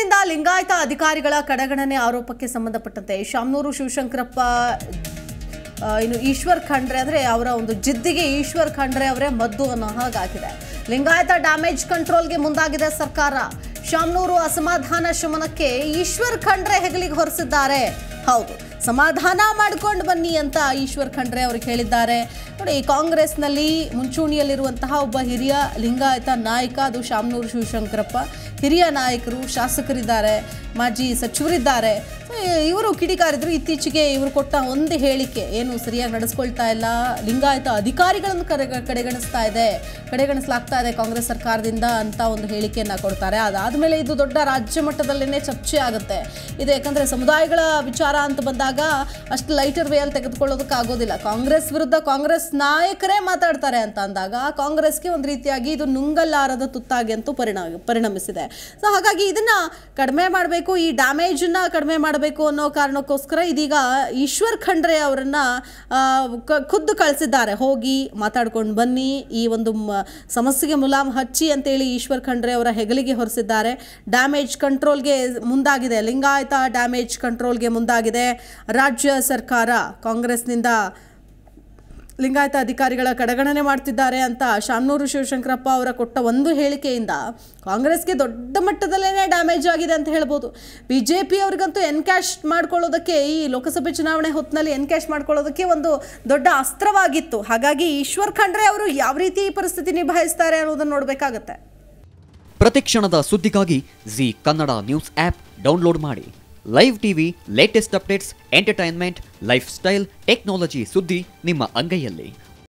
ಕಾಂಗ್ರೆಸ್ನಿಂದ ಲಿಂಗಾಯತ ಅಧಿಕಾರಿಗಳ ಕಡೆಗಣನೆ ಆರೋಪಕ್ಕೆ ಸಂಬಂಧಪಟ್ಟಂತೆ ಶಾಮನೂರು ಶಿವಶಂಕರಪ್ಪ ಆ, ಇನ್ನು ಈಶ್ವರ್ ಖಂಡ್ರೆ ಅಂದರೆ ಅವರ ಒಂದು ಜಿದ್ದಿಗೆ ಈಶ್ವರ್ ಖಂಡ್ರೆ ಅವರೇ ಮದ್ದು ಅನ್ನೋ ಹಾಗಾಗಿದೆ ಲಿಂಗಾಯತ ಡ್ಯಾಮೇಜ್ ಕಂಟ್ರೋಲ್ಗೆ ಮುಂದಾಗಿದೆ ಸರ್ಕಾರ ಶಾಮನೂರು ಅಸಮಾಧಾನ ಶಮನಕ್ಕೆ ಈಶ್ವರ್ ಖಂಡ್ರೆ ಹೆಗಲಿಗೆ ಹೊರಿಸಿದ್ದಾರೆ ಹೌದು ಸಮಾಧಾನ ಮಾಡ್ಕೊಂಡು ಬನ್ನಿ ಅಂತ ಈಶ್ವರ್ ಖಂಡ್ರೆ ಅವ್ರಿಗೆ ಹೇಳಿದ್ದಾರೆ ನೋಡಿ ಕಾಂಗ್ರೆಸ್ನಲ್ಲಿ ಮುಂಚೂಣಿಯಲ್ಲಿರುವಂತಹ ಒಬ್ಬ ಹಿರಿಯ ಲಿಂಗಾಯತ ನಾಯಕ ಅದು ಶಾಮನೂರು ಶಿವಶಂಕರಪ್ಪ ಹಿರಿಯ ನಾಯಕರು ಶಾಸಕರಿದ್ದಾರೆ ಮಾಜಿ ಸಚಿವರಿದ್ದಾರೆ ಸೊ, ಇವರು ಕಿಡಿಕಾರಿದ್ರು ಇತ್ತೀಚೆಗೆ ಇವರು ಕೊಟ್ಟ ಒಂದು ಹೇಳಿಕೆ ಏನು ಸರಿಯಾಗಿ ನಡೆಸ್ಕೊಳ್ತಾ ಇಲ್ಲ ಲಿಂಗಾಯತ ಅಧಿಕಾರಿಗಳನ್ನು ಕಡೆ ಕಡೆಗಣಿಸ್ತಾ ಇದೆ ಕಡೆಗಣಿಸಲಾಗ್ತಾ ಇದೆ ಕಾಂಗ್ರೆಸ್ ಸರ್ಕಾರದಿಂದ ಅಂತ ಒಂದು ಹೇಳಿಕೆಯನ್ನು ಕೊಡ್ತಾರೆ ಅದಾದಮೇಲೆ ಇದು ದೊಡ್ಡ ರಾಜ್ಯ ಮಟ್ಟದಲ್ಲೇ ಚರ್ಚೆ ಆಗುತ್ತೆ ಇದು ಯಾಕಂದರೆ ಸಮುದಾಯಗಳ ವಿಚಾರ ಅಂತ ಬಂದಾಗ ಅಷ್ಟು ಲೈಟರ್ ವೇಯಲ್ಲಿ ತೆಗೆದುಕೊಳ್ಳೋದಕ್ಕಾಗೋದಿಲ್ಲ ಕಾಂಗ್ರೆಸ್ ವಿರುದ್ಧ ಕಾಂಗ್ರೆಸ್ ನಾಯಕರೇ ಮಾತಾಡ್ತಾರೆ ಅಂತ ಅಂದಾಗ ಕಾಂಗ್ರೆಸ್ಗೆ ಒಂದು ರೀತಿಯಾಗಿ ಇದು ನುಂಗಲಾರದ ತುತ್ತಾಗಿ ಅಂತೂ ಪರಿಣಾಮ ಪರಿಣಮಿಸಿದೆ ಸೊ ಹಾಗಾಗಿ ಇದನ್ನ ಕಡಿಮೆ ಮಾಡಬೇಕು ಈ ಡ್ಯಾಮೇಜನ್ನ ಕಡಿಮೆ ಮಾಡಬೇಕು ಅನ್ನೋ ಕಾರಣಕ್ಕೋಸ್ಕರ ಇದೀಗ ಈಶ್ವರ್ ಖಂಡ್ರೆ ಅವರನ್ನ ಆ, ಕ- ಖುದ್ದು ಕಳಿಸಿದ್ದಾರೆ ಹೋಗಿ ಮಾತಾಡ್ಕೊಂಡು ಬನ್ನಿ ಈ ಒಂದು ಮ- ಸಮಸ್ಯೆಗೆ ಮುಲಾಮ್ ಹಚ್ಚಿ ಅಂತೇಳಿ ಈಶ್ವರ್ ಖಂಡ್ರೆ ಅವರ ಹೆಗಲಿಗೆ ಹೊರಿಸಿದ್ದಾರೆ ಡ್ಯಾಮೇಜ್ ಕಂಟ್ರೋಲ್ಗೆ ಮುಂದಾಗಿದೆ ಲಿಂಗಾಯತ ಡ್ಯಾಮೇಜ್ ಕಂಟ್ರೋಲ್ಗೆ ಮುಂದಾಗಿದೆ ರಾಜ್ಯ ಸರ್ಕಾರ ಕಾಂಗ್ರೆಸ್ನಿಂದ ಲಿಂಗಾಯತ ಅಧಿಕಾರಿಗಳ ಕಡೆಗಣನೆ ಮಾಡ್ತಿದ್ದಾರೆ ಅಂತ ಶಾಮನೂರು ಶಿವಶಂಕರಪ್ಪ ಅವರ ಕೊಟ್ಟ ಒಂದು ಹೇಳಿಕೆಯಿಂದ ಕಾಂಗ್ರೆಸ್ಗೆ ದೊಡ್ಡ ಮಟ್ಟದಲ್ಲೇ ಡ್ಯಾಮೇಜ್ ಆಗಿದೆ ಅಂತ ಹೇಳ್ಬೋದು ಬಿ ಜೆ ಪಿ ಅವ್ರಿಗಂತೂ ಎನ್ಕ್ಯಾಶ್ ಮಾಡ್ಕೊಳ್ಳೋದಕ್ಕೆ ಈ ಲೋಕಸಭೆ ಚುನಾವಣೆ ಹೊತ್ತಿನಲ್ಲಿ ಎನ್ಕ್ಯಾಶ್ ಮಾಡ್ಕೊಳ್ಳೋದಕ್ಕೆ ಒಂದು ದೊಡ್ಡ ಅಸ್ತ್ರವಾಗಿತ್ತು ಹಾಗಾಗಿ ಈಶ್ವರ್ ಖಂಡ್ರೆ ಅವರು ಯಾವ ರೀತಿ ಈ ಪರಿಸ್ಥಿತಿ ನಿಭಾಯಿಸ್ತಾರೆ ಅನ್ನೋದನ್ನು ನೋಡಬೇಕಾಗತ್ತೆ ಪ್ರತಿಕ್ಷಣದ ಸುದ್ದಿಗಾಗಿ Zee Kannada news app download ಮಾಡಿ live TV latest updates entertainment lifestyle technology ಸುದ್ದಿ ನಿಮ್ಮ ಅಂಗೈಯಲ್ಲಿ